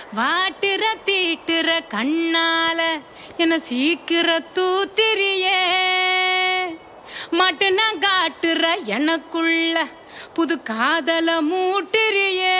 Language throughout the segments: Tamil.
வாட்டுற தீட்டுற கண்ணால என்ன சீக்கிர தூத்திரியே மட்டும் நான் காட்டுற எனக்குள்ள புது காதல மூட்டுறியே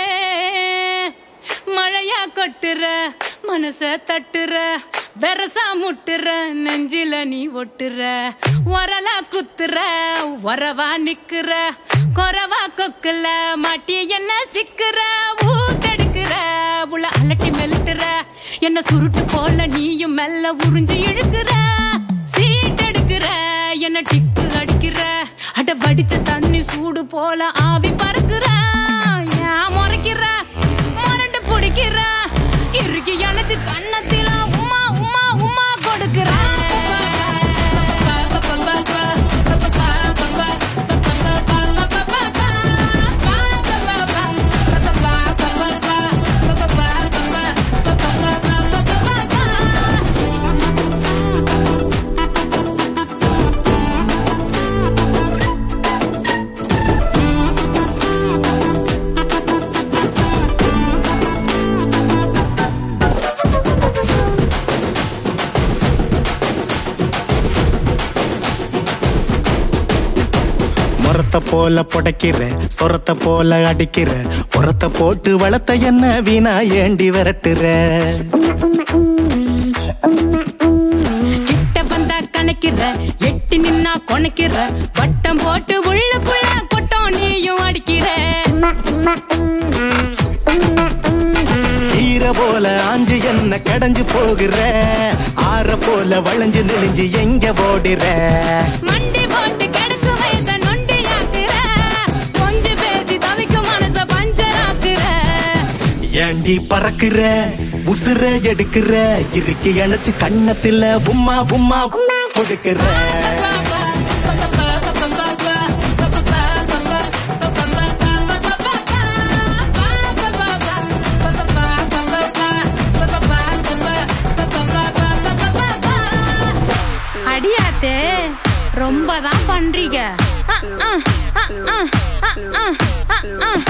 மழையா கொட்டுற மனச தட்டுற வெரசா முட்டுற நெஞ்சில நீ ஒட்டுற உரலா குத்துற உறவா நிக்கிற குறவா கொக்குல மாட்டி என்ன சிக்கிற ஊத்தெடுக்கிற உள்ள அலட்டி மெல்லுட்டுற என்ன சுருட்டு போல நீயும் மெல்ல உறிஞ்சு இழுக்கிற சீட் எடுக்கிற என்ன டிக்கு அடிக்கிற அட வடிச்ச தண்ணி சூடு போல ஆவி பறக்குற ஏன் முறைக்கிற மரண்டு பிடிக்கிற இறுக்கி அணைச்சு கண்ணத்தில உமா உமா உமா கொடுக்கிற முறத்த போல புடைக்கிற சொரத்த போல அடிக்கிற உரத்த போட்டு வளர்த்த என்ன வீணா ஏண்டி விரட்டுற கிட்ட வந்தா கணக்கிற எட்டி நின்னா கொணைக்கிற வட்டம் போட்டு உள்ளுக்குள்ள கொட்டம் நீயும் அடிக்கிற ஈர போல ஆஞ்சு என்ன கடைஞ்சு போகிற ஆற போல வளைஞ்சு நெளிஞ்சு எங்க ஓடுற மண்டி போட்டு கிடக்கு வயச நொண்டியாக்குற கொஞ்சம் பேசி தவிக்கும் மனச பஞ்சராக்குற ஏண்டி பறக்குற உசுர எடுக்கிற இறுக்கி அணைச்சு கண்ணத்துல உம்மா உம்மா உம்மா கொடுக்கிற அடியாத்தே ரொம்ப தான் பண்றீங்க அ, அ, அ, அ, அ, அ, அ, அ.